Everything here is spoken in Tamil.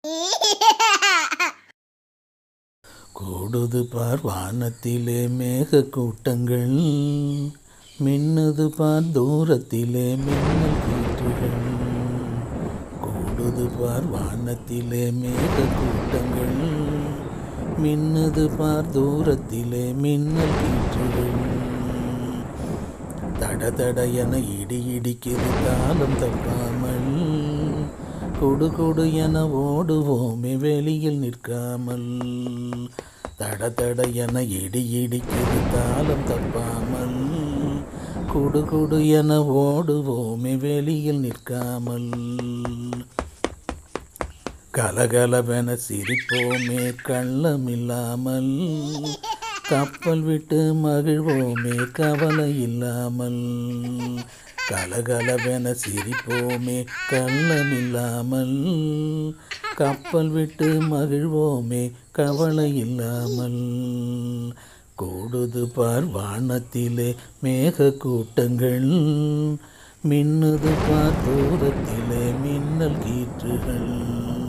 கூடுது பார் வானத்திலே மேக கூட்டங்கள் மின்னுது பார் தூரத்திலே மின்னல் கீற்றுகள் கூடுது பார் வானத்திலே மேக கூட்டங்கள் மின்னுது பார் தூரத்திலே மின்னல் கீற்றுகள் தட தட என இடி இடிக்குது காலம் தப்பாமல் கொடு கொடு என ஓடுவோமே வெளியில் நிற்காமல் தட தட என இடி இடிக்குது காலம் தப்பாமல் கொடு கொடு என ஓடுவோமே வெளியில் நிற்காமல் கலகலவென சிரிப்போமே கள்ளமில்லாமல் கப்பல் விட்டு மகிழ்வோமே கவலை இல்லாமல் கலகலவென சிரிப்போமே கள்ளமில்லாமல் கப்பல் விட்டு மகிழ்வோமே கவலை இல்லாமல் கூடுது பார் வானத்திலே மேக கூட்டங்கள் மின்னுது பார் தூரத்திலே மின்னல் கீற்றுகள்